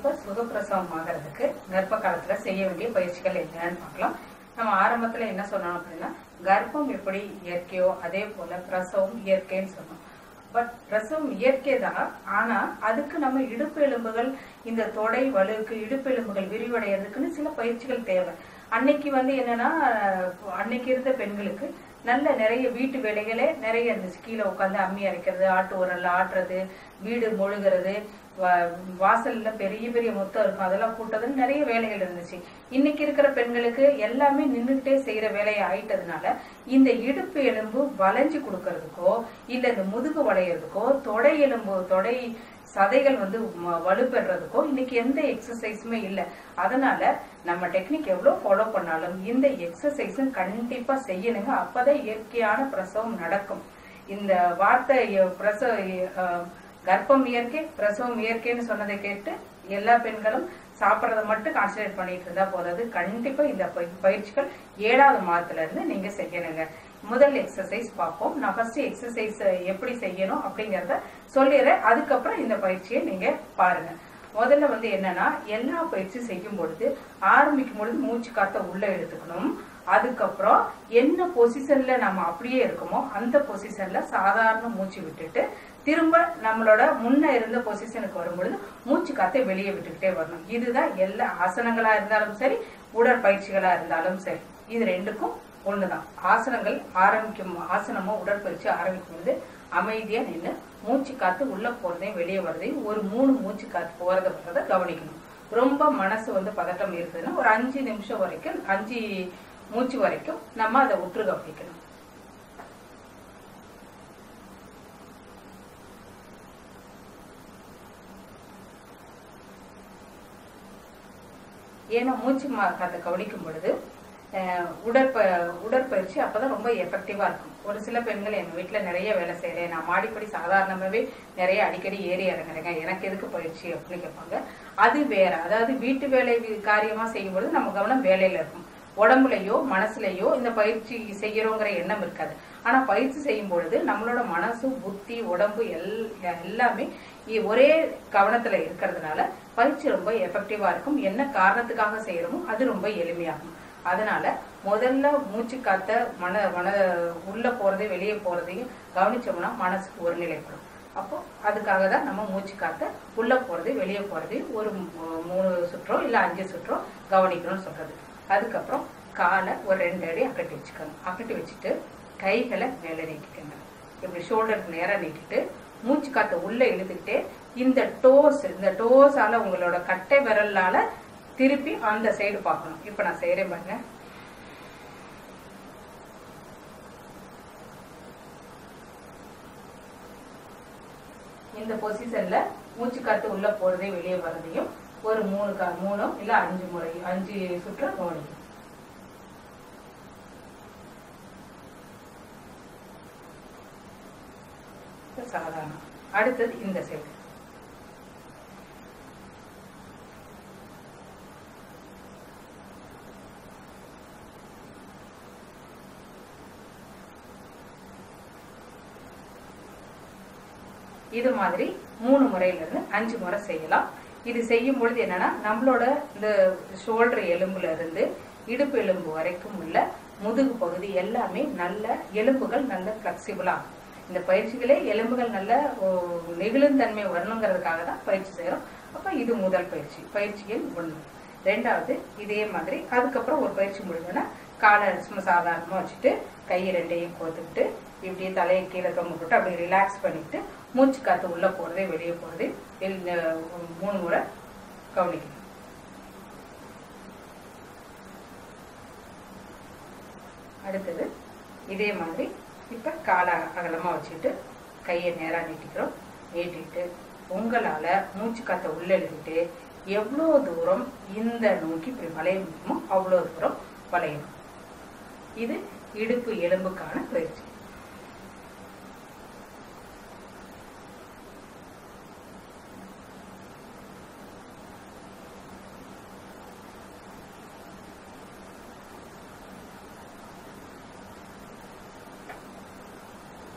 இப்ப சுகப்பிரசவம் ஆகிறதுக்கு கர்ப்ப காலத்துல செய்ய வேண்டிய பயிற்சிகள் என்னன்னு பார்க்கலாம் நம்ம ஆரம்பத்துல என்ன சொன்னோம் அப்படின்னா கர்ப்பம் எப்படி இயற்கையோ அதே போல பிரசவம் இயற்கைன்னு சொன்னோம் பட் பிரசவம் இயற்கை தான் ஆனா அதுக்கு நம்ம இடுப்பு எலும்புகள் இந்த தொடை வலுவுக்கு இடுப்பு எலும்புகள் விரிவடைகிறதுக்குன்னு சில பயிற்சிகள் தேவை அன்னைக்கு வந்து என்னன்னா அன்னைக்கு இருந்த பெண்களுக்கு நல்ல நிறைய வீட்டு வேலைகளே நிறைய இருந்துச்சு கீழே உட்காந்து அம்மி அரைக்கிறது ஆட்டு உரல்ல ஆட்டுறது வீடு மொழுகிறது வா- வாசல்ல பெரிய பெரிய மொத்தம் இருக்கும் அதெல்லாம் கூட்டதுன்னு நிறைய வேலைகள் இருந்துச்சு இன்னைக்கு இருக்கிற பெண்களுக்கு எல்லாமே நின்றுகிட்டே செய்யற வேலையை ஆயிட்டதுனால இந்த இடுப்பு எலும்பு வளைஞ்சு கொடுக்கறதுக்கோ இல்ல இந்த முதுகு வளையறதுக்கோ தொடை எலும்பு தொடை சதைகள் வந்து ம- வலுப்பெறதுக்கோ இன்னைக்கு எந்த எக்ஸசைஸுமே இல்லை அதனால நம்ம டெக்னிக் எவ்வளவு ஃபாலோ பண்ணாலும் இந்த எக்ஸசைஸும் கண்டிப்பா செய்யணுங்க அப்பதான் இயற்கையான பிரசவம் நடக்கும் இந்த வார்த்தை எ- பிரசவ எ- அஹ், கர்ப்பம் இயற்கை பிரசவம் இயற்கைன்னு சொன்னதை கேட்டு எல்லா பெண்களும் சாப்பிட்றத மட்டும் கான்சன்ட்ரேட் பண்ணிட்டு இருந்தா போதாது கண்டிப்பா இந்த பய- பயிற்சிகள் ஏழாவது மாதத்துல இருந்து நீங்க செய்யணுங்க முதல் எக்ஸசைஸ் பார்ப்போம் நான் ஃபர்ஸ்ட் எக்ஸசைஸ் எப்படி செய்யணும் அப்படிங்கறத சொல்லிடுறேன் அதுக்கப்புறம் இந்த பயிற்சியை நீங்க பாருங்க முதல்ல வந்து என்னன்னா எல்லா பயிற்சியும் செய்யும் பொழுது ஆரம்பிக்கும் பொழுது மூச்சு காத்த உள்ள எடுத்துக்கணும் அதுக்கப்புறம் என்ன பொசிஷன்ல நம்ம அப்படியே இருக்கோமோ அந்த பொசிஷன்ல சாதாரண மூச்சு விட்டுட்டு திரும்ப நம்மளோட முன்ன இருந்த பொசிஷனுக்கு வரும்பொழுது மூச்சு காத்தை வெளியே விட்டுக்கிட்டே வரணும் இதுதான் எல்லா ஆசனங்களா இருந்தாலும் சரி உடற்பயிற்சிகளா இருந்தாலும் சரி இது ரெண்டுக்கும் ஒண்ணுதான் ஆசனங்கள் ஆரம்பிக்கும் ஆசனமோ உடற்பயிற்சி ஆரம்பிக்கும் பொழுது அமைதியா நின்று மூச்சு காத்து உள்ள போறதையும் வெளியே வரதையும் ஒரு மூணு மூச்சு காத்து போறத வர்றதை கவனிக்கணும் ரொம்ப மனசு வந்து பதட்டம் இருக்குதுன்னா ஒரு அஞ்சு நிமிஷம் வரைக்கும் அஞ்சு மூச்சு வரைக்கும் நம்ம அதை உற்று கவனிக்கணும் ஏன்னா மூச்சு மா- காத்தை கவனிக்கும் பொழுது அஹ், உடற்ப உடற்பயிற்சி அப்பதான் ரொம்ப எஃபெக்டிவா இருக்கும் ஒரு சில பெண்கள் எங்க வீட்டுல நிறைய வேலை செய்யறேன் நான் மாடிப்படி சாதாரணமாவே நிறைய அடிக்கடி ஏறி இறங்குறேங்க எனக்கு எதுக்கு பயிற்சி அப்படின்னு கேட்பாங்க அது வேற அதாவது வீட்டு வேலை வி- காரியமா செய்யும் பொழுது நம்ம கவனம் வேலையில இருக்கும் உடம்புலயோ மனசுலயோ இந்த பயிற்சி செய்யறோங்கிற எண்ணம் இருக்காது ஆனா பயிற்சி செய்யும் பொழுது நம்மளோட மனசு புத்தி உடம்பு எல் எல்லாமே இ- ஒரே கவனத்துல இருக்கிறதுனால பயிற்சி ரொம்ப எஃபெக்டிவா இருக்கும் என்ன காரணத்துக்காக செய்யறோமோ அது ரொம்ப எளிமையாகும் அதனால முதல்ல மூச்சு காத்த மன மன உள்ள போறதை வெளியே போறதையும் கவனிச்சோம்னா மனசுக்கு ஒருநிலைப்படும் அப்போ அதுக்காக தான் நம்ம மூச்சு காத்த உள்ள போறது வெளியே போறதையும் ஒரு மூ- மூணு சுற்றோ இல்ல அஞ்சு சுற்றோ கவனிக்கணும்னு சொல்றது அதுக்கப்புறம் காலை ஒரு ரெண்டு அடி அக்கட்டி வச்சுக்கோங்க அக்கட்டி வச்சுட்டு கைகளை மேலே நீட்டிக்கோங்க இப்படி ஷோல்டருக்கு நேரா நீட்டிட்டு மூச்சு காத்த உள்ள இழுத்துக்கிட்டே இந்த டோஸ் இந்த டோஸால உங்களோட கட்டை விரலால திருப்பி அந்த சைடு பார்க்கணும் இப்ப நான் செய்யறேன் பாருங்க இந்த பொசிஷன்ல மூச்சு காத்து உள்ள போறதையும் வெளியே வர்றதையும் ஒரு மூணு கா மூணோ இல்ல அஞ்சு முறை அஞ்சு சுற்று கவனிக்கும் இது சாதாரணம் அடுத்தது இந்த சைடு இது மாதிரி மூணு முறையில இருந்து அஞ்சு முறை செய்யலாம் இது செய்யும் பொழுது என்னன்னா நம்மளோட இந்த ஷோல்டர் எலும்புல இருந்து இடுப்பு எலும்பு வரைக்கும் உள்ள முதுகு பகுதி எல்லாமே நல்ல எலும்புகள் நல்ல பிளெக்சிபிளா இந்த பயிற்சிகளே எலும்புகள் நல்ல ஓ, நெகிழுந்தன்மை வரணுங்கிறதுக்காக தான் பயிற்சி செய்யறோம் அப்ப இது முதல் பயிற்சி பயிற்சி எண் ஒண்ணு ரெண்டாவது இதே மாதிரி அதுக்கப்புறம் ஒரு பயிற்சி முடிஞ்சோன்னா காலை சும்மா சாதாரணமா வச்சுட்டு கையை ரெண்டையும் கோத்துக்கிட்டு இப்படியே தலையை கீழே தொங்க போட்டு அப்படியே ரிலாக்ஸ் பண்ணிட்டு மூச்சு காத்து உள்ள போறதே வெளியே போறதே வெளி- மூணு முறை கவனிக்கணும் அடுத்தது இதே மாதிரி இப்ப காலை அகலமா வச்சுட்டு கையை நேரா நீட்டிக்கிறோம் நீட்டிட்டு உங்களால மூச்சு காத்த உள்ள இழுத்துட்டு எவ்வளோ தூரம் இந்த நோக்கி இப்படி வளைய முடியுமோ அவ்வளோ தூரம் வளையணும் இது இடுப்பு எலும்புக்கான பயிற்சி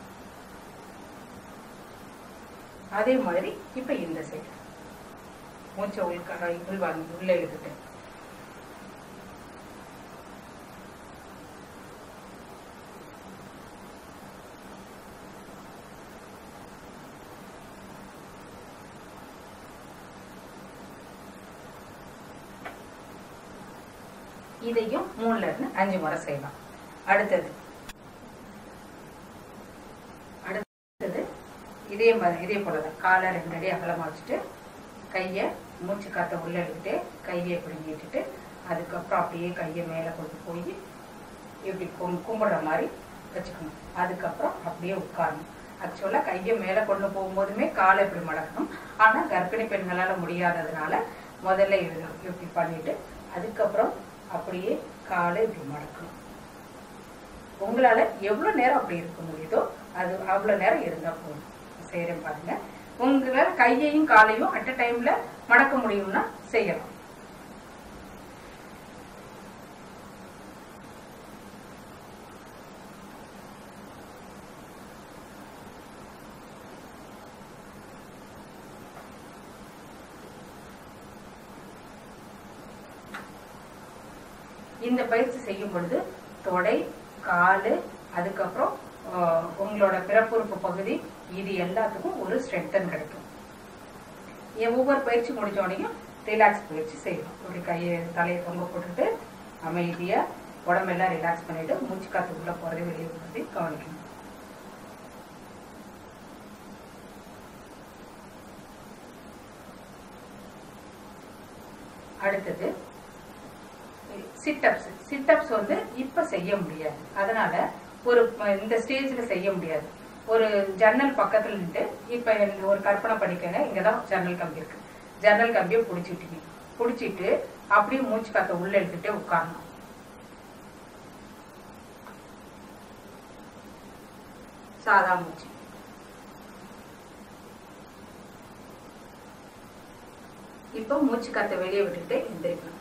அதே மாதிரி இப்ப இந்த சைடு மூச்சை உள்க உள்வாங்கி உள்ள இழுத்துட்டு இதையும் மூணுல இருந்து அஞ்சு முறை செய்யலாம் அடுத்தது அடுத்தது இதே மாதிரி இதே போலதான் காலை ரெண்டு அடி அகலமா வச்சுட்டு கையை மூச்சு காத்த உள்ள எடுத்துட்டு கையை இப்படி நீட்டிட்டு அதுக்கப்புறம் அப்படியே கையை மேலே கொண்டு போய் இப்படி கும் கும்பிடுற மாதிரி வச்சுக்கணும் அதுக்கப்புறம் அப்படியே உட்காரணும் ஆக்சுவலாக கையை மேலே கொண்டு போகும்போதுமே காலை இப்படி மடக்கணும் ஆனால் கர்ப்பிணி பெண்களால் முடியாததுனால முதல்ல இது இப்படி பண்ணிட்டு அதுக்கப்புறம் அப்படியே காலை இப்படி மடக்கணும் உங்களால எவ்வளவு நேரம் அப்படி இருக்க முடியுதோ அது அவ்வளவு நேரம் இருந்தா போதும் செய்யறேன் பாருங்க உங்களால கையையும் காலையும் அட் அ டைம்ல மடக்க முடியும்னா செய்யலாம் இந்த பயிற்சி செய்யும் பொழுது தொடை காலு அதுக்கப்புறம் ஆஹ், உங்களோட பிறப்புறுப்பு பகுதி இது எல்லாத்துக்கும் ஒரு ஸ்ட்ரென்தன் கிடைக்கும் எ- ஒவ்வொரு பயிற்சி முடிஞ்ச உடனேயும் ரிலாக்ஸ் பயிற்சி செய்யணும் இப்படி கையை தலையை தொங்க போட்டுட்டு அமைதியா உடம்பெல்லாம் ரிலாக்ஸ் பண்ணிட்டு மூச்சு காத்து உள்ள போறது வெளியே போறது கவனிக்கணும் அடுத்தது சிட்டப்ஸ் சிட்டப்ஸ் வந்து இப்ப செய்ய முடியாது அதனால ஒரு ம- இந்த ஸ்டேஜ்ல செய்ய முடியாது ஒரு ஜன்னல் பக்கத்துல நின்று இப்ப இந்த ஒரு கற்பனை பண்ணிக்கங்க இங்கதான் ஜன்னல் கம்பி இருக்கு ஜன்னல் கம்பியை புடிச்சிட்டீங்க புடிச்சிட்டு அப்படியே மூச்சு காத்த உள்ள எடுத்துட்டு உட்காரணும் சாதா மூச்சு இப்போ மூச்சு காத்த வெளியே விட்டுட்டு எந்திரிக்கணும்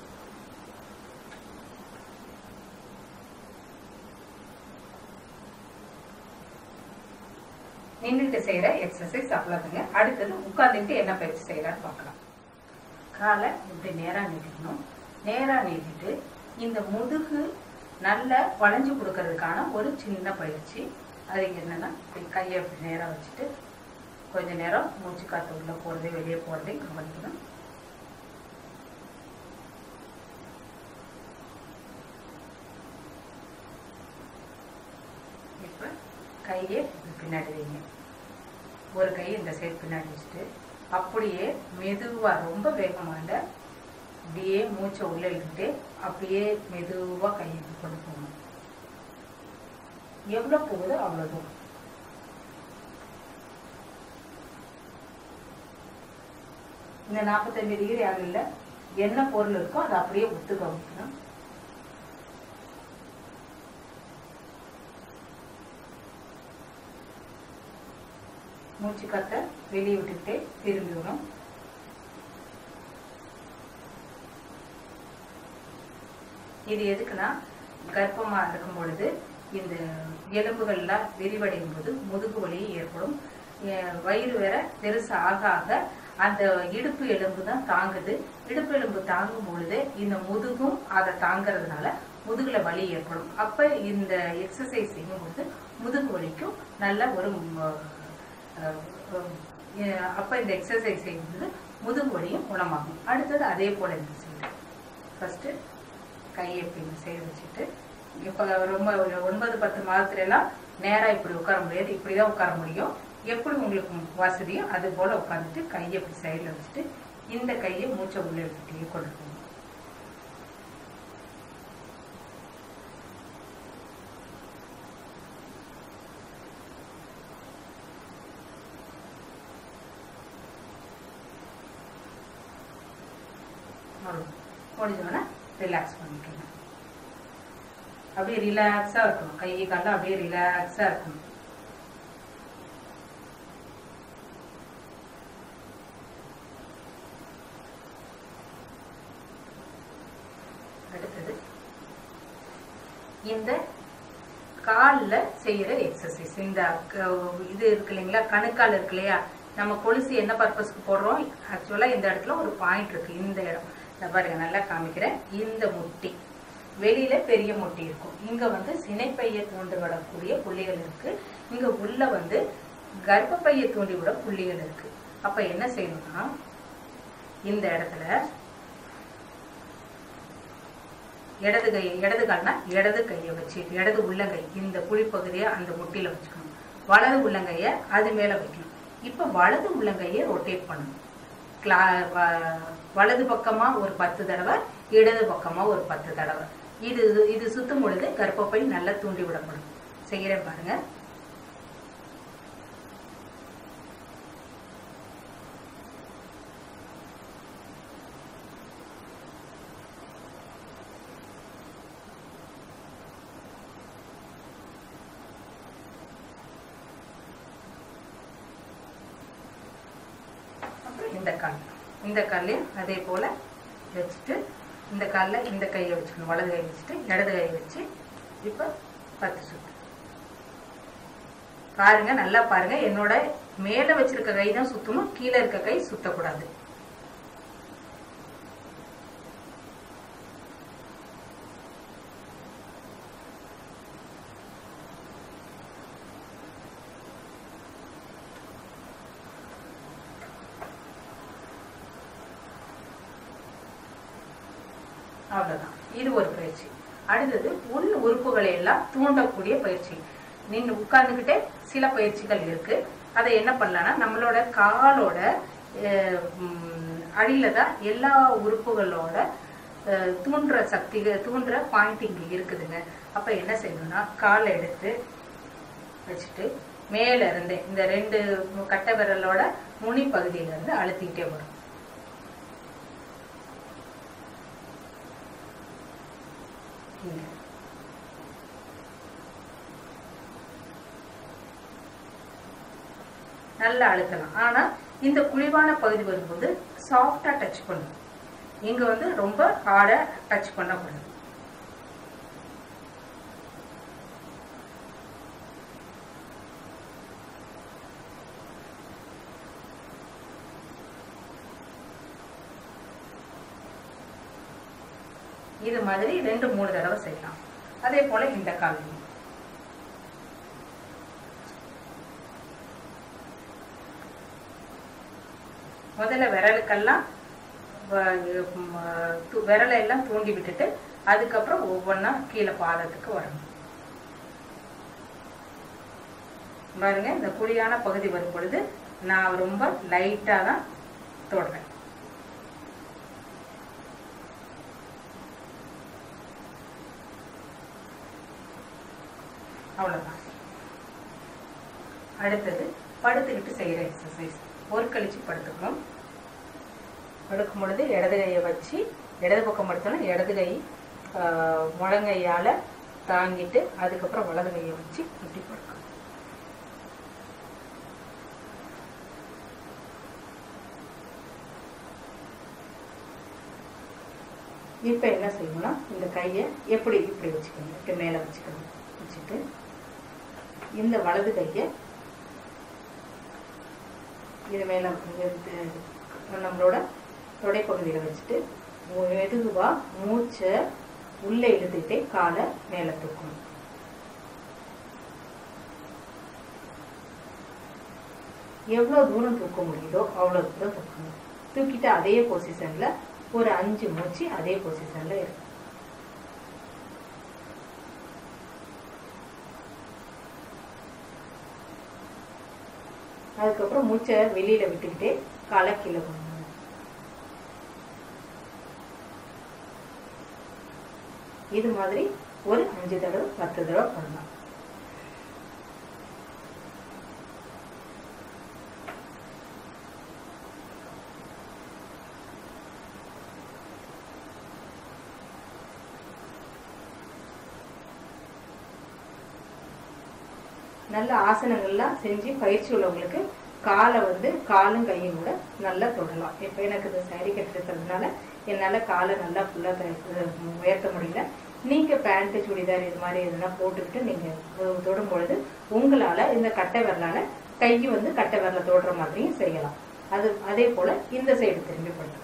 நின்றுட்டு செய்யற எக்ஸசைஸ் அவ்வளவுதாங்க அடுத்தது உட்கார்ந்துட்டு என்ன பயிற்சி செய்யலாம்னு பார்க்கலாம் காலை இப்படி நேரா நீட்டிக்கணும் நேரா நீட்டிட்டு இந்த முதுகு நல்ல வளைஞ்சு கொடுக்கறதுக்கான ஒரு சின்ன பயிற்சி அது என்னன்னா இப்படி கையை இப்படி நேரா வச்சுட்டு கொஞ்ச நேரம் மூச்சு காத்து உள்ள போறது வெளியே போறதை கவனிக்கணும் இப்ப கையை இப்படி பின்னாடி வைங்க ஒரு கை இந்த சைடு பின்னாடி வச்சுட்டு அப்படியே மெதுவா ரொம்ப வேகமா இல்ல அப்படியே மூச்சை உள்ள இழுத்துட்டு அப்படியே மெதுவா கையை இப்படி கொண்டு போகணும் எவ்வளவு போகுதோ அவ்வளவு தூரம் இந்த நாற்பத்தஞ்சு டிகிரி ஆகல என்ன பொருள் இருக்கோ அதை அப்படியே ஒத்து கவனிக்கணும் மூச்சு காத்த வெளியே விட்டுக்கிட்டே திரும்பி வரும் இது எதுக்குன்னா கர்ப்பமா இருக்கும் பொழுது இந்த எலும்புகள்லாம் விரிவடையும் போது முதுகு வலி ஏற்படும் எ- வயிறு வேற பெருசு ஆக ஆக அந்த இடுப்பு எலும்பு தான் தாங்குது இடுப்பு எலும்பு தாங்கும் பொழுது இந்த முதுகும் அதை தாங்கிறதுனால முதுகுல வலி ஏற்படும் அப்ப இந்த எக்ஸசைஸ் செய்யும் பொழுது முதுகு வலிக்கும் நல்ல ஒரு ம், அஹ், அஹ், அப்ப இந்த எக்ஸசைஸ் செய்யும்போது முதுகு வலியும் குணமாகும் அடுத்தது அதே போல இந்த சைடு ஃபர்ஸ்ட் கையை இப்படி சைடு வச்சுட்டு இப்ப ரொம்ப ஒரு ஒன்பது பத்து மாதத்துல எல்லாம் நேரா இப்படி உட்கார முடியாது இப்படிதான் உட்கார முடியும் எப்படி உங்களுக்கு வசதியோ அது போல உட்காந்துட்டு கையை இப்படி சைடுல வச்சுட்டு இந்த கையை மூச்சை உள்ள எடுத்துட்டே கொண்டு போகணும் அவ்வளவு. முடிஞ்சோடனே ரிலாக்ஸ் பண்ணிக்கணும் அப்படியே ரிலாக்ஸா இருக்கணும் கை காலம் அப்படியே ரிலாக்ஸா இருக்கணும் அடுத்தது இந்த கால்ல செய்யற எக்ஸசைஸ் இந்த க- இது இருக்கு இல்லைங்களா கணுக்கால் இருக்கு இல்லையா நம்ம கொலுசு என்ன பர்பஸ்க்கு போடுறோம் ஆக்சுவலா இந்த இடத்துல ஒரு பாயிண்ட் இருக்கு இந்த இடம் இந்த பாருங்க நல்லா காமிக்கிறேன் இந்த முட்டி வெளியில பெரிய முட்டி இருக்கும் இங்க வந்து சினைப்பையை தூண்டி விடக்கூடிய புள்ளிகள் இருக்கு இங்க உள்ள வந்து கர்ப்பப்பையை தூண்டி விட புள்ளிகள் இருக்கு அப்ப என்ன செய்யணும்னா இந்த இடத்துல இடது கை இடது கால்னா இடது கையை வச்சு இடது உள்ளங்கை இந்த குழிப்பகுதியை அந்த முட்டியில வச்சுக்கணும் வலது உள்ளங்கையை அது மேல வைக்கணும் இப்ப வலது உள்ளங்கையை ரொட்டேட் பண்ணணும் கிளா வ- வலது பக்கமா ஒரு பத்து தடவை இடது பக்கமா ஒரு பத்து தடவை இது இது சுத்தும் பொழுது கர்ப்பப்பை நல்லா தூண்டி விடப்படும் செய்கிறேன் பாருங்க அப்புறம் இந்த கால் இந்த கால்லையும் அதே போல வச்சுட்டு இந்த காலில் இந்த கையை வச்சுக்கணும் வலது கை வச்சுட்டு இடது கை வச்சு இப்போ பத்து சுத்து பாருங்க நல்லா பாருங்க என்னோட மேல வச்சிருக்க கை தான் சுத்தணும் கீழே இருக்க கை சுத்தக்கூடாது அவ்வளவுதான் இது ஒரு பயிற்சி அடுத்தது உள் உறுப்புகளை எல்லாம் தூண்டக்கூடிய பயிற்சி நின்று உட்கார்ந்துகிட்டே சில பயிற்சிகள் இருக்கு அதை என்ன பண்ணலாம்னா நம்மளோட காலோட அஹ், உம், அடியில தான் எல்லா உறுப்புகளோட அஹ், தூண்டுற சக்தி தூண்டுற பாயிண்ட் இங்க இருக்குதுங்க அப்ப என்ன செய்யணும்னா காலை எடுத்து வச்சுட்டு மேல இருந்து இந்த ரெண்டு கட்டை விரலோட நுனி பகுதியில இருந்து அழுத்திக்கிட்டே வரும் இங்க. நல்லா அழுத்தலாம் ஆனா இந்த குழிவான பகுதி வரும்போது சாஃப்டா டச் பண்ணும் இங்க வந்து ரொம்ப ஹார்டா டச் பண்ணக்கூடாது இது மாதிரி ரெண்டு மூணு தடவை செய்யலாம் அதே போல இந்த காலையும் முதல்ல விரலுக்கெல்லாம் வ- ம- து- விரலை எல்லாம் தூண்டி விட்டுட்டு அதுக்கப்புறம் ஒவ்வொன்றா கீழே பாதத்துக்கு வரணும் பாருங்க இந்த குழியான பகுதி வரும் பொழுது நான் ரொம்ப லைட்டா தான் தொடுறேன் அவ்வளவுதான் அடுத்தது படுத்துக்கிட்டு செய்யற எக்ஸசைஸ் ஒரு கழிச்சு படுத்துக்கணும் படுக்கும் பொழுது இடது கையை வச்சு இடது பக்கம் படுத்தணும் இடது கை ஆஹ், முழங்கையால தாங்கிட்டு அதுக்கப்புறம் வலது கையை வச்சு இப்படி படுக்கணும் இப்ப என்ன செய்யணும்னா இந்த கையை எப்படி இப்படி வச்சுக்கணும் இப்படி மேல வச்சுக்கணும் வச்சுட்டு இந்த வலது கையை இது மேல இது நம்மளோட தொடைப்பகுதியில வச்சுட்டு மெதுவா மூச்சை உள்ள இழுத்துக்கிட்டே காலை மேல தூக்கணும் எவ்வளவு தூரம் தூக்க முடியுதோ அவ்வளவு தூரம் தூக்கணும் தூக்கிட்டு அதே பொசிஷன்ல ஒரு அஞ்சு மூச்சு அதே பொசிஷன்ல இருக்கும் அதுக்கப்புறம் மூச்சை வெளியில விட்டுக்கிட்டே காலை கீழே பண்ணணும் இது மாதிரி ஒரு அஞ்சு தடவை பத்து தடவை பண்ணலாம் நல்ல ஆசனங்கள்லாம் செஞ்சு பயிற்சி உள்ளவங்களுக்கு காலை வந்து காலும் கையும் கூட நல்லா தொடலாம் இப்போ எனக்கு இது saree கட்டிருக்கிறதுனால என்னால் காலை நல்லா ஃபுல்லாக உயர்த்த முடியல நீங்கள் பேண்ட்டு சுடிதார் இது மாதிரி எதுனா போட்டுக்கிட்டு நீங்கள் தொடும் பொழுது உங்களால் இந்த கட்டை விரலால கை வந்து கட்டை விரல தொடுற மாதிரியும் செய்யலாம் அது அதே போல இந்த சைடு திரும்பி பண்ணுறோம்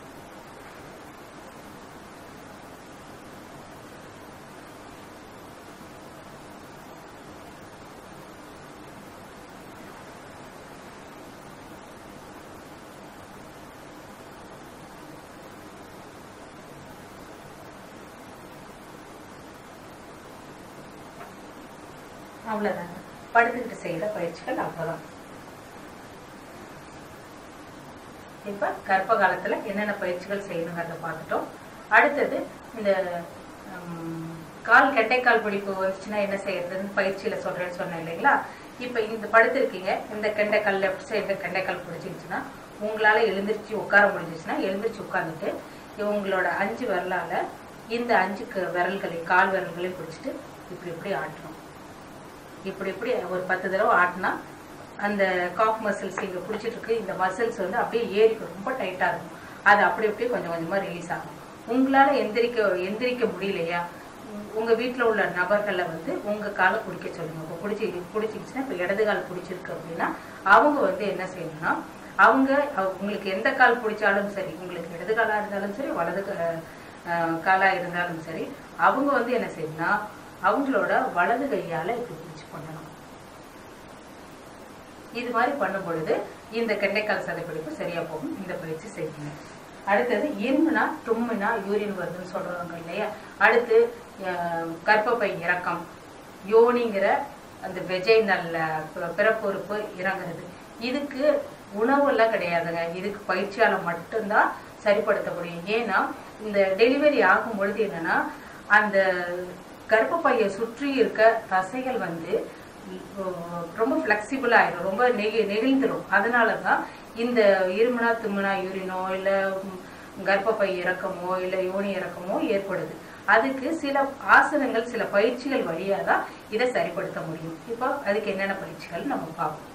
அவ்வளவுதாங்க படுத்துக்கிட்டு செய்யற பயிற்சிகள் அவ்வளவுதான் இப்ப கர்ப்ப காலத்துல என்னென்ன பயிற்சிகள் செய்யணுங்கிறத பார்த்துட்டோம் அடுத்தது இந்த ஹம், கால் கெட்டைக்கால் பிடிப்பு வந்துச்சுன்னா என்ன செய்யறதுன்னு பயிற்சியில சொல்றேன்னு சொன்னேன் இல்லைங்களா இப்ப இந்த படுத்திருக்கீங்க இந்த கெண்டைக்கால் லெஃப்ட் சைடு கெண்டைக்கால் பிடிச்சிருச்சுன்னா உங்களால எழுந்திருச்சு உட்கார முடிஞ்சிச்சுன்னா எழுந்திருச்சு உட்கார்ந்துட்டு உங்களோட அஞ்சு விரலால இந்த அஞ்சு க- விரல்களையும் கால் விரல்களையும் பிடிச்சிட்டு இப்படி இப்படி ஆட்டணும் இப்படி இப்படி ஒரு பத்து தடவை ஆட்டினா அந்த காஃப் மசில்ஸ் இங்கே பிடிச்சிட்டு இருக்கு இந்த மசில்ஸ் வந்து அப்படியே ஏறிக்கும் ரொம்ப டைட்டாக இருக்கும் அது அப்படி அப்படியே கொஞ்சம் கொஞ்சமாக ரிலீஸ் ஆகும் உங்களால் எந்திரிக்க எந்திரிக்க முடியலையா உ- உங்க வீட்டில் உள்ள நபர்களை வந்து உங்க காலை பிடிக்க சொல்லுங்க இப்போ பிடிச்சி பிடிச்சிக்கிச்சுன்னா இப்போ இடது கால் பிடிச்சிருக்கு அப்படின்னா அவங்க வந்து என்ன செய்யணும்னா அவங்க அவ- உங்களுக்கு எந்த கால் பிடிச்சாலும் சரி உங்களுக்கு இடது காலா இருந்தாலும் சரி வலது கா- அஹ் காலா இருந்தாலும் சரி அவங்க வந்து என்ன செய்யணும்னா அவங்களோட வலது கையால இப்படி பிடிச்சு பண்ணணும் இது மாதிரி பண்ணும் பொழுது இந்த கெண்டைக்கால் சதைப்பிடிப்பு சரியா போகும் இந்த பயிற்சி செய்யுங்க அடுத்தது இருமுனா தும்முனா யூரின் வருதுன்னு சொல்றாங்க இல்லையா அடுத்து அஹ், கர்ப்பப்பை இறக்கம் யோனிங்கிற அந்த வெஜை நல்ல பிறப்பொறுப்பு இறங்குறது இதுக்கு உணவெல்லாம் கிடையாதுங்க இதுக்கு பயிற்சியால மட்டும்தான் சரிப்படுத்த முடியும் ஏன்னா இந்த டெலிவரி ஆகும் பொழுது என்னன்னா அந்த கர்ப்பப்பையை சுற்றி இருக்க தசைகள் வந்து உம், ரொம்ப ஃப்ளெக்சிபிள் ஆயிடும் ரொம்ப நெகி நெகிழ்ந்துடும் அதனால தான் இந்த இருமுனா தும்முனா யூரினோ இல்லை கர்ப்பப்பை இறக்கமோ இல்லை யோனி இறக்கமோ ஏற்படுது அதுக்கு சில ஆசனங்கள் சில பயிற்சிகள் வழியா தான் இதை சரிப்படுத்த முடியும் இப்போ அதுக்கு என்னென்ன பயிற்சிகள் நம்ம பார்ப்போம்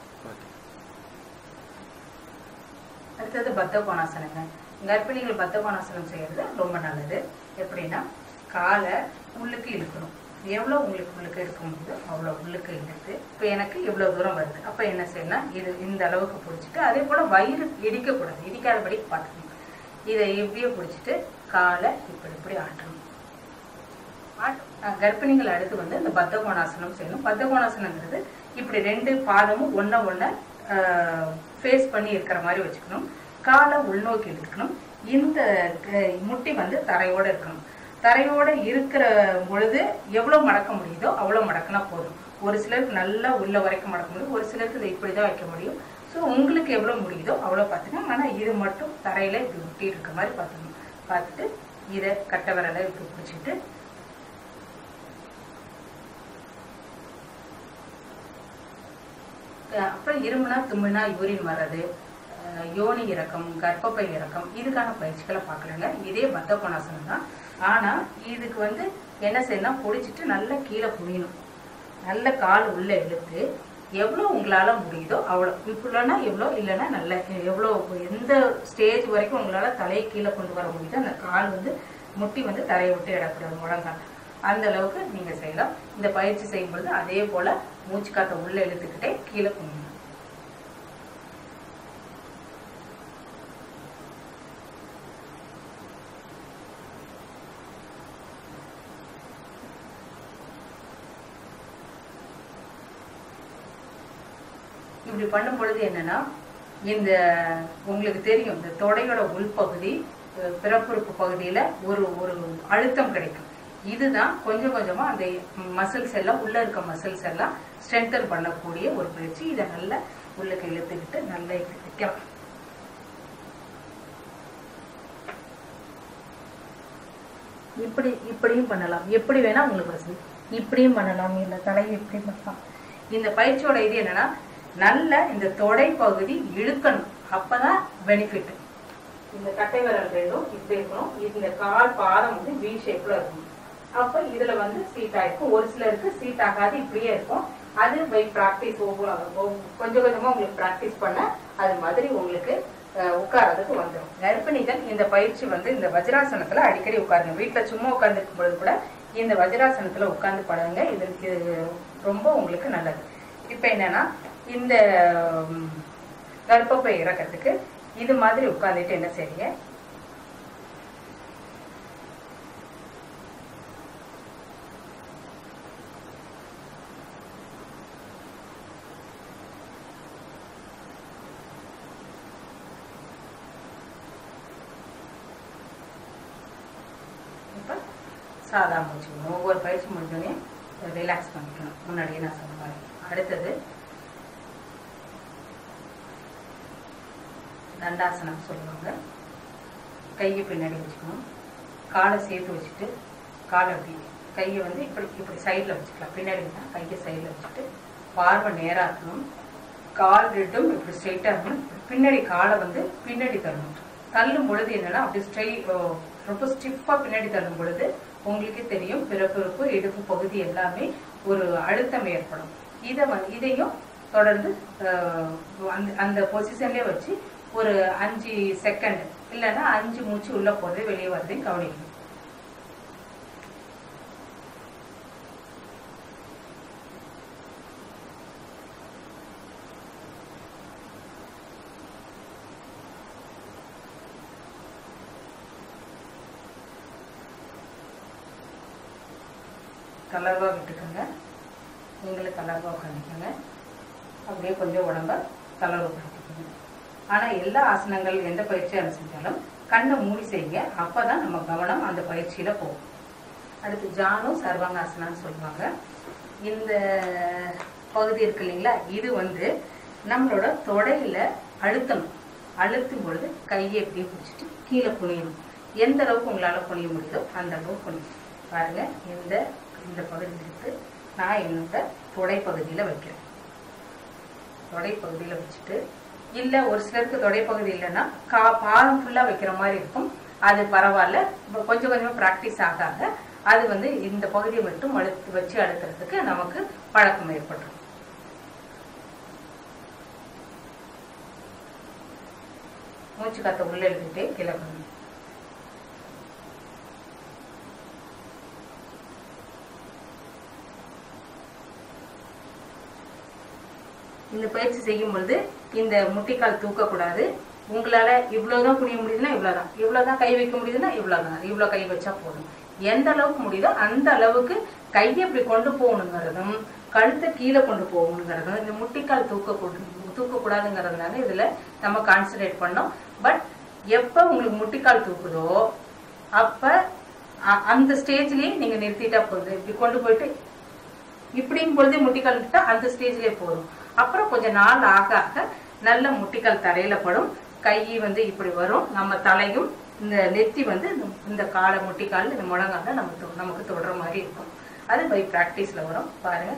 அடுத்தது பத்த கோணாசனங்க கர்ப்பிணிகள் பத்த கோணாசனம் செய்யறது ரொம்ப நல்லது எப்படின்னா காலை உள்ளுக்கு இழுக்கணும் எவ்வளோ உங்களுக்கு உள்ளுக்கு இருக்க முடியுதோ அவ்வளோ உள்ளுக்கு இழுத்து இப்போ எனக்கு இவ்வளோ தூரம் வருது அப்போ என்ன செய்யணும் இது இந்த அளவுக்கு பிடிச்சிட்டு அதே போல் வயிறு இடிக்கக்கூடாது இடிக்காதபடி பார்த்துக்கணும் இதை இப்படியே பிடிச்சிட்டு காலை இப்படி இப்படி ஆட்டணும் ஆட்- அஹ் கர்ப்பிணிகள் அடுத்து வந்து இந்த பத்த கோணாசனம் செய்யணும் பத்த கோணாசனங்கிறது இப்படி ரெண்டு பாதமும் ஒன்றை ஒன்றை ஃபேஸ் பண்ணி இருக்கிற மாதிரி வச்சுக்கணும் காலை உள்நோக்கி இழுக்கணும் இந்த க- முட்டி வந்து தரையோட இருக்கணும் தரையோட இருக்கிற பொழுது எவ்வளவு மடக்க முடியுதோ அவ்வளவு மடக்கினா போதும் ஒரு சிலருக்கு நல்லா உள்ள வரைக்கும் மடக்க முடியும் ஒரு சிலருக்கு இதை இப்படிதான் வைக்க முடியும் ஸோ உங்களுக்கு எவ்வளவு முடியுதோ அவ்வளவு பார்த்துக்கணும் ஆனா இது மட்டும் தரையில இப்படி முட்டி இருக்க மாதிரி பார்த்துக்கணும் பார்த்துட்டு இதை கட்டை விரலை இப்படி பிடிச்சிட்டு அஹ் அப்புறம் இருமுனா தும்முனா யூரின் வர்றது அஹ் யோனி இறக்கம் கர்ப்பப்பை இறக்கம் இதுக்கான பயிற்சிகளை பார்க்கலங்க இதே பத்த கோணாசனம் தான் ஆனா இதுக்கு வந்து என்ன செய்யணும் பிடிச்சிட்டு நல்லா கீழே குனியணும் நல்ல கால் உள்ள இழுத்து எவ்வளோ உங்களால முடியுதோ அவ்வளோ இப்படின்னா எவ்வளோ இல்லைன்னா நல்ல எவ்வளோ எந்த ஸ்டேஜ் வரைக்கும் உங்களால தலையை கீழே கொண்டு வர முடியுதோ அந்த கால் வந்து முட்டி வந்து தரையை விட்டு இடக்கூடாது முழங்கால் அந்த அளவுக்கு நீங்க செய்யலாம் இந்த பயிற்சி செய்யும் பொழுது அதே போல மூச்சு காத்த உள்ள இழுத்துக்கிட்டே கீழே குனியணும் இப்படி பண்ணும் பொழுது என்னன்னா இந்த உங்களுக்கு தெரியும் இந்த தொடையோட உள்பகுதி அஹ், பிறப்புறுப்பு பகுதியில ஒரு ஒரு அழுத்தம் கிடைக்கும் இதுதான் கொஞ்சம் கொஞ்சமா அந்த மசில்ஸ் எல்லாம் உள்ள இருக்க மசில்ஸ் எல்லாம் ஸ்ட்ரென்தன் பண்ணக்கூடிய ஒரு பயிற்சி இதை நல்லா உள்ளுக்கு இழுத்துக்கிட்டு நல்லா இப்படி வைக்கலாம் இப்படி இப்படியும் பண்ணலாம் எப்படி வேணா உங்களுக்கு வசதி இப்படியும் பண்ணலாம் இல்ல தலையை இப்படி பண்ணலாம் இந்த பயிற்சியோட இது என்னன்னா நல்ல இந்த தொடை பகுதி இழுக்கணும் அப்பதான் பெனிஃபிட் இந்த கட்டை விரல் ரெண்டும் இப்படி இருக்கணும் இந்த கால் பாதம் வந்து வி ஷேப்ல இருக்கணும் அப்ப இதுல வந்து சீட் ஆயிருக்கும் ஒரு சிலருக்கு சீட் ஆகாது இப்படியே இருக்கும் அது பை ப்ராக்டிஸ் கொஞ்சம் கொஞ்சமா உங்களுக்கு ப்ராக்டிஸ் பண்ண அது மாதிரி உங்களுக்கு அஹ், உட்கார்றதுக்கு வந்துடும் கர்ப்பிணிகள் இந்த பயிற்சி வந்து இந்த வஜ்ராசனத்துல அடிக்கடி உட்காருங்க வீட்டுல சும்மா உட்கார்ந்துருக்கும் பொழுது கூட இந்த வஜ்ராசனத்துல உட்கார்ந்து பழகுங்க இது இது ரொம்ப உங்களுக்கு நல்லது இப்ப என்னன்னா இந்த ம், கர்ப்பப்பை இறக்கிறதுக்கு இது மாதிரி உட்காந்துட்டு என்ன செய்றீங்க இப்போ சாதா முடிச்சுக்கணும் ஒவ்வொரு பயிற்சி முடிஞ்சோடனே ரிலாக்ஸ் பண்ணிக்கணும் முன்னாடியே நான் சொன்ன மாதிரி அடுத்தது தண்டாசனம் சொல்லுவாங்க கையை பின்னாடி வச்சுக்கணும் காலை சேர்த்து வச்சுட்டு காலை அப்படி கையை வந்து இப்படி இப்படி சைடில் வச்சுக்கலாம் பின்னாடி இருந்தால் கையை சைடில் வச்சுட்டு பார்வை நேராக இருக்கணும் கால் ரெண்டும் இப்படி ஸ்ட்ரைட்டாக இருக்கணும் பின்னாடி காலை வந்து பின்னாடி தள்ளணும் தள்ளும் பொழுது என்னன்னா அப்படி ஸ்ட்ரை ரொம்ப ஸ்டிஃபாக பின்னாடி தள்ளும் பொழுது உங்களுக்கே தெரியும் பிறப்பிறப்பு இடுப்பு பகுதி எல்லாமே ஒரு அழுத்தம் ஏற்படும் இதை வந்து இதையும் தொடர்ந்து அஹ், அந்த அந்த பொசிஷன்லேயே வச்சு ஒரு அஞ்சு செகண்ட் இல்லைன்னா அஞ்சு மூச்சு உள்ள போறது வெளியே வரதையும் கவனிக்கணும் தளர்வா விட்டுக்கோங்க நீங்களும் தளர்வா உட்காந்துக்கோங்க அப்படியே கொஞ்சம் உடம்ப தளர்வுபடுத்திக்கோங்க ஆனா எல்லா ஆசனங்கள் எந்த பயிற்சியாக செஞ்சாலும் கண்ணை மூடி செய்யுங்க அப்பதான் நம்ம கவனம் அந்த பயிற்சியில போகும் அடுத்து ஜானு சர்வாங்காசனான்னு சொல்லுவாங்க இந்த பகுதி இருக்கு இல்லைங்களா இது வந்து நம்மளோட தொடையில அழுத்தணும் அழுத்தும் பொழுது கையை எப்படியே பிடிச்சிட்டு கீழே குனியணும் எந்த அளவுக்கு உங்களால குனிய முடியுதோ அந்த அளவுக்கு குனியும் பாருங்க இந்த இந்த பகுதி எடுத்து நான் என்னோட தொடை பகுதியில வைக்கிறேன் தொடை பகுதியில வச்சுட்டு இல்ல ஒரு சிலருக்கு தொடை பகுதி இல்லைன்னா கா பாதம் ஃபுல்லா வைக்கிற மாதிரி இருக்கும் அது பரவாயில்ல இப்ப கொஞ்சம் கொஞ்சமா ப்ராக்டிஸ் ஆக ஆக அது வந்து இந்த பகுதியை மட்டும் அழுத்து வச்சு அழுத்துறதுக்கு நமக்கு பழக்கம் ஏற்பட்டுரும் மூச்சு காத்த உள்ள எழுதிட்டே கீழே பண்ணணும் இந்த பயிற்சி செய்யும் பொழுது இந்த முட்டிக்கால் தூக்கக்கூடாது உங்களால இவ்வளவுதான் குனிய முடியுதுன்னா இவ்வளவுதான் இவ்வளவுதான் கை வைக்க முடியுதுன்னா இவ்வளவுதான் இவ்வளவு கை வச்சா போதும் எந்த அளவுக்கு முடியுதோ அந்த அளவுக்கு கையை இப்படி கொண்டு போகணுங்கிறதும் கழுத்தை கீழே கொண்டு போகணுங்கிறதும் இந்த முட்டிக்கால் தூக்க தூக்கக்கூடாதுங்கிறதுனால இதுல நம்ம கான்சன்ட்ரேட் பண்ணோம் பட் எப்ப உங்களுக்கு முட்டிக்கால் தூக்குதோ அப்ப அ- அந்த ஸ்டேஜ்லயே நீங்க நிறுத்திட்டா போதும் இப்படி கொண்டு போயிட்டு இப்படியும் பொழுதே முட்டிக்கால் விட்டா அந்த ஸ்டேஜ்லயே போதும் அப்புறம் கொஞ்சம் நாள் ஆக ஆக நல்ல முட்டிக்கால் தரையில படும் கை வந்து இப்படி வரும் நம்ம தலையும் இந்த நெத்தி வந்து இந்த- இந்த காலை முட்டிக்கால் இந்த முழங்கால நம்ம தொ- நமக்கு தொடுற மாதிரி இருக்கும் அது பை பிராக்டிஸ்ல வரும் பாருங்க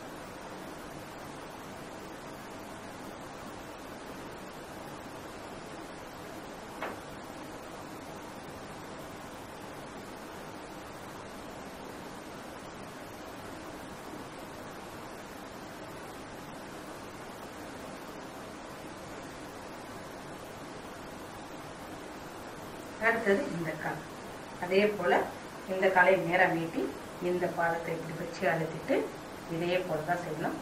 அடுத்தது இந்த கால் அதே போல இந்த காலை நேரம் நீட்டி இந்த பாதத்தை இப்படி வச்சு அழுத்திட்டு இதே போல தான் செய்யணும்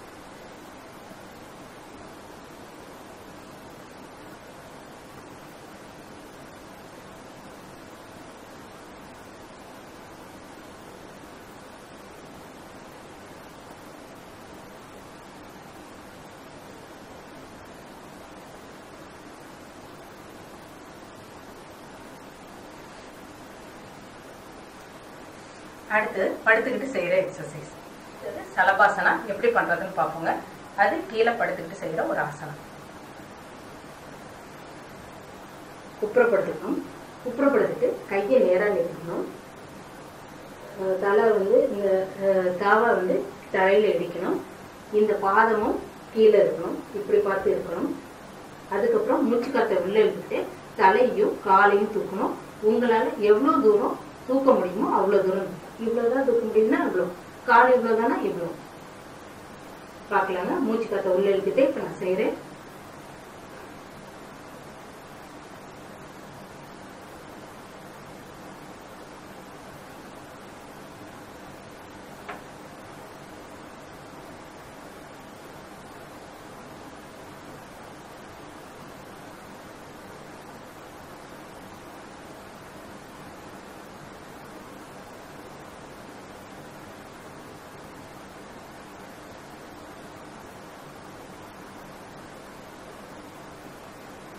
அடுத்து படுத்துக்கிட்டு செய்யற எக்ஸசைஸ் இது சலபாசனா எப்படி பண்றதுன்னு பார்ப்போங்க அது கீழே படுத்துக்கிட்டு செய்யற ஒரு ஆசனம் குப்புறப்படுத்திக்கணும் குப்புறப்படுத்திட்டு கையை நேராக நிறுத்தணும் அஹ் தலை வந்து இந்த அஹ், தாவா வந்து தரையில இடிக்கணும் இந்த பாதமும் கீழே இருக்கணும் இப்படி பார்த்து இருக்கணும் அதுக்கப்புறம் மூச்சு காற்றை உள்ள இழுத்துட்டு தலையும் காலையும் தூக்கணும் உங்களால எவ்வளவு தூரம் தூக்க முடியுமோ அவ்வளவு தூரம் இவ்வளவுதான் தூக்க முடியும்னா இவ்வளோ கால் இவ்வளவுதானா இவ்வளோ பார்க்கலாங்க மூச்சு காற்றை உள்ள இழுத்துட்டு இப்ப நான் செய்யறேன்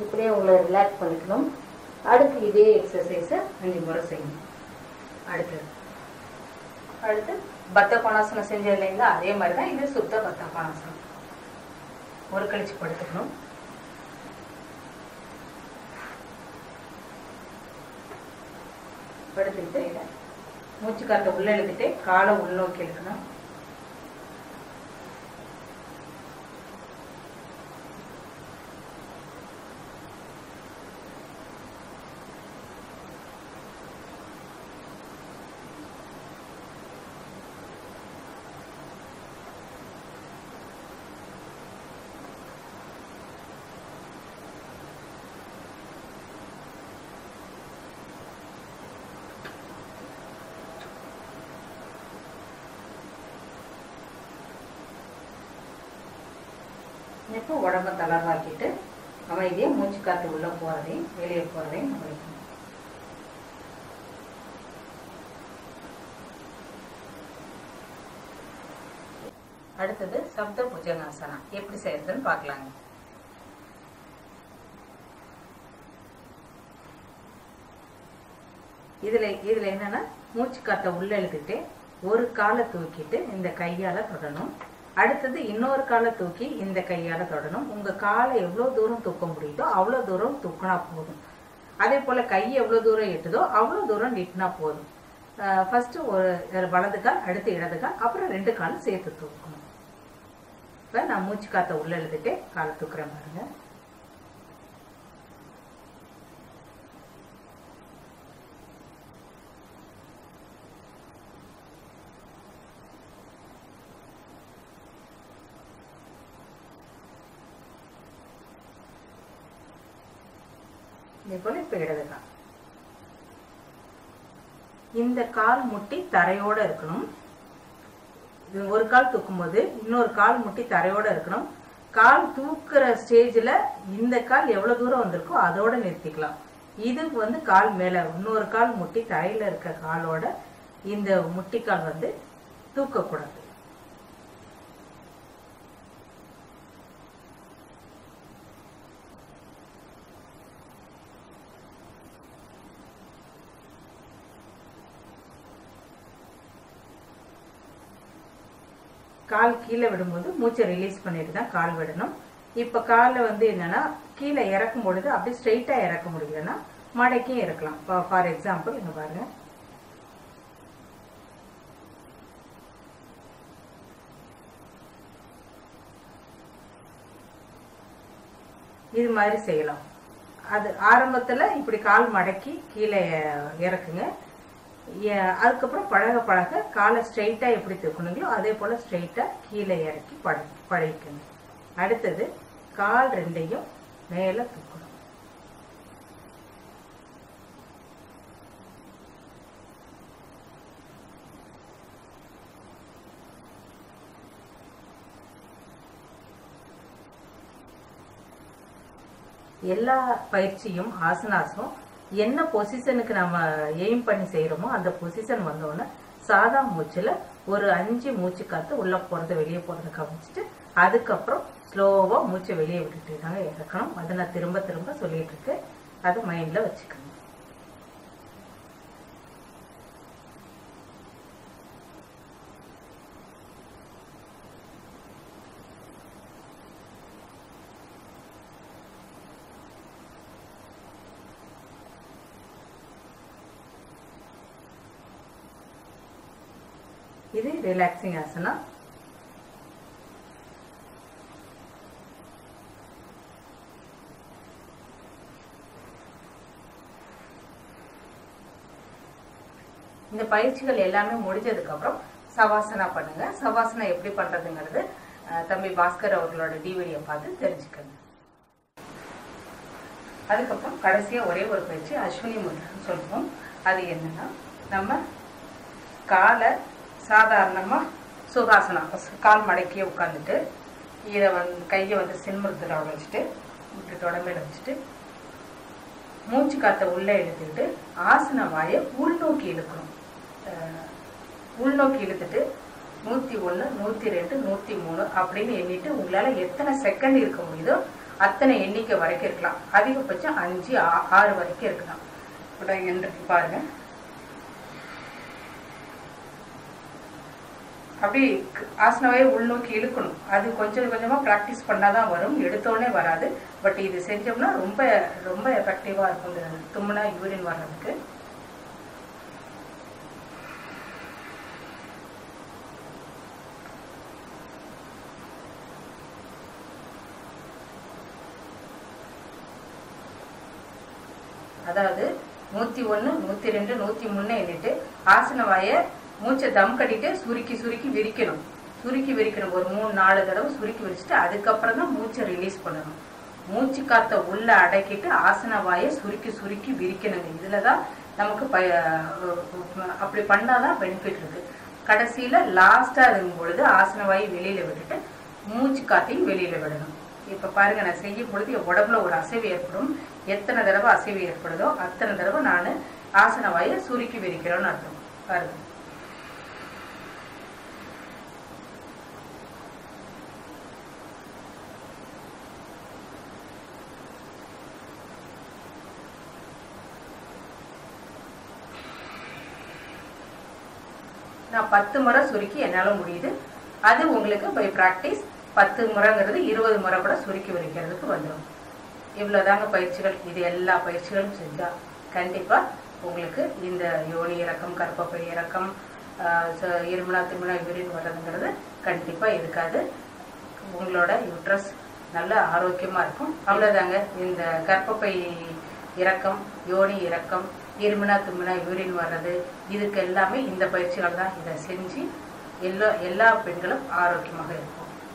இப்படியே உங்களை ரிலாக்ஸ் பண்ணிக்கணும் அடுத்து இதே எக்ஸசைஸை அஞ்சு முறை செய்யணும் அடுத்தது அடுத்து பத்த கோணாசனம் செஞ்சோம் இல்லைங்களா அதே மாதிரி தான் இது சுத்த பத்த கோணாசனம் ஒரு கழிச்சு படுத்துக்கணும் படுத்துக்கிட்டு இதை மூச்சு காற்றை உள்ள இழுத்துட்டு காலை உள்நோக்கி இழுக்கணும் இப்போ உடம்ப தளர்வாக்கிட்டு அமைதியை மூச்சு காற்று உள்ள போறதையும் வெளியே போறதையும் கவனிக்கணும் அடுத்தது சப்த புஜங்காசனம் எப்படி செய்யறதுன்னு பார்க்கலாங்க இதுல இதுல என்னன்னா மூச்சு காற்றை உள்ள இழுத்துட்டு ஒரு காலை தூக்கிட்டு இந்த கையால தொடணும் அடுத்தது இன்னொரு காலை தூக்கி இந்த கையால தொடணும் உங்க காலை எவ்வளவு தூரம் தூக்க முடியுதோ அவ்வளவு தூரம் தூக்கினா போதும் அதே போல கை எவ்வளவு தூரம் எட்டுதோ அவ்வளவு தூரம் நீட்டினா போதும் ஃபர்ஸ்ட் ஒரு வலது கால் அடுத்து இடது கால் அப்புறம் ரெண்டு காலும் சேர்த்து தூக்கணும் இப்ப நான் மூச்சு காத்த உள்ள எழுதிட்டு காலை தூக்குறேன் பாருங்க இதே போல இப்ப இடது கால் இந்த கால் முட்டி தரையோட இருக்கணும் இது ஒரு கால் தூக்கும் போது இன்னொரு கால் முட்டி தரையோட இருக்கணும் கால் தூக்குற ஸ்டேஜ்ல இந்த கால் எவ்வளவு தூரம் வந்திருக்கோ அதோட நிறுத்திக்கலாம் இதுக்கு வந்து கால் மேல இன்னொரு கால் முட்டி தரையில இருக்க காலோட இந்த முட்டிக்கால் வந்து தூக்கக்கூடாது கால் கீழே விடும்போது மூச்சை ரிலீஸ் பண்ணிட்டு தான் கால் விடணும் இப்போ காலை வந்து என்னன்னா கீழே இறக்கும் பொழுது அப்படியே ஸ்ட்ரெயிட்டா இறக்க முடியலன்னா மடக்கியும் இறக்கலாம் ஃபார் எக்ஸாம்பிள் இங்க பாருங்க இது மாதிரி செய்யலாம் அது ஆரம்பத்துல இப்படி கால் மடக்கி கீழே இறக்குங்க ஏ- அதுக்கப்புறம் பழக பழக காலை ஸ்ட்ரெயிட்டா எப்படி தூக்கணுங்களோ அதே போல ஸ்ட்ரெயிட்டா கீழே இறக்கி பழ பழகிக்கணும் அடுத்தது கால் ரெண்டையும் மேல தூக்கணும் எல்லா பயிற்சியும் ஆசனாஸும் என்ன பொசிஷனுக்கு நம்ம எய்ம் பண்ணி செய்யறோமோ அந்த பொசிஷன் வந்தோடனே சாதா மூச்சுல ஒரு அஞ்சு மூச்சு காத்து உள்ள போறது வெளியே போறத கவனிச்சுட்டு அதுக்கப்புறம் ஸ்லோவா மூச்சை வெளியே விட்டுட்டு தாங்க இறக்கணும் அதை நான் திரும்ப திரும்ப சொல்லிட்டு இருக்கேன் அதை மைண்ட்ல வச்சுக்கணும் இது ரிலாக்ஸிங் ஆசனா இந்த பயிற்சிகள் எல்லாமே முடிஞ்சதுக்கு அப்புறம் சவாசனா பண்ணுங்க சவாசனா எப்படி பண்றதுங்கிறது அஹ், தம்பி பாஸ்கர் அவர்களோட டிவிடியை பார்த்து தெரிஞ்சுக்கங்க அதுக்கப்புறம் கடைசியா ஒரே ஒரு பயிற்சி அஸ்வினி முத்ரான்னு சொல்லுவோம் அது என்னன்னா நம்ம காலை சாதாரணமா சுகாசனம் கால் மடக்கியே உட்காந்துட்டு இதை வந்து கையை வந்து சின்முறத்தில் வச்சுட்டு இப்படி தொடமையில வச்சுட்டு மூச்சு காத்தை உள்ளே இழுத்துக்கிட்டு ஆசன வாயை உள்நோக்கி இழுக்கணும் அஹ் உள்நோக்கி இழுத்துட்டு நூத்தி ஒண்ணு நூத்தி ரெண்டு நூத்தி மூணு அப்படின்னு எண்ணிட்டு உங்களால எத்தனை செகண்ட் இருக்க முடியுதோ அத்தனை எண்ணிக்கை வரைக்கும் இருக்கலாம் அதிகபட்சம் அஞ்சு ஆ- ஆறு வரைக்கும் இருக்கலாம் கூட இருக்கு பாருங்க அப்படி க- ஆசனவாயை உள்நோக்கி இழுக்கணும் அது கொஞ்சம் கொஞ்சமா ப்ராக்டிஸ் பண்ணாதான் வரும் எடுத்தோடனே வராது பட் இது செஞ்சோம்னா ரொம்ப ரொம்ப எஃபெக்டிவா இருக்கும் இந்த தும்முனா யூரின் வர்றதுக்கு அதாவது நூத்தி ஒண்ணு நூத்தி ரெண்டு நூத்தி மூணு எண்ணிட்டு ஆசன வாயை மூச்சை தம் கட்டிட்டு சுருக்கி சுருக்கி விரிக்கணும் சுருக்கி விரிக்கணும் ஒரு மூணு நாலு தடவை சுருக்கி விரிச்சிட்டு அதுக்கப்புறம் தான் மூச்சை ரிலீஸ் பண்ணணும் மூச்சு காத்த உள்ள அடக்கிட்டு ஆசன வாயை சுருக்கி சுருக்கி விரிக்கணுங்க இதுலதான் நமக்கு பய அப்படி பண்ணாதான் பெனிஃபிட் இருக்கு கடைசியில லாஸ்டா இருக்கும் பொழுது ஆசன வாயை வெளியில விட்டுட்டு மூச்சு காத்தையும் வெளியில விடணும் இப்ப பாருங்க நான் செய்யும் பொழுது என் உடம்புல ஒரு அசைவு ஏற்படும் எத்தனை தடவை அசைவு ஏற்படுதோ அத்தனை தடவை நான் ஆசன வாயை சுருக்கி விரிக்கிறோம்னு அர்த்தம் பாருங்க நான் பத்து முறை சுருக்கி என்னால முடியுது அது உங்களுக்கு பை ப்ராக்டிஸ் பத்து முறைங்கிறது இருபது முறை கூட சுருக்கி விரிக்கிறதுக்கு வந்துடும் இவ்வளவுதாங்க பயிற்சிகள் இது எல்லா பயிற்சிகளும் செஞ்சா கண்டிப்பா உங்களுக்கு இந்த யோனி இறக்கம் கற்பப்பை இறக்கம் ஆஹ் ச- இருமலா திருமலா யூரின் வர்றதுங்கிறது கண்டிப்பா இருக்காது உங்களோட யூட்ரஸ் நல்ல ஆரோக்கியமா இருக்கும் அவ்வளவுதாங்க இந்த கர்ப்பப்பை இறக்கம் யோனி இறக்கம் இருமுனா தும்முனா யூரின் வர்றது இதுக்கு எல்லாமே இந்த பயிற்சிகள் தான் இதை செஞ்சு எல்லா எல்லா பெண்களும் ஆரோக்கியமாக இருக்கும்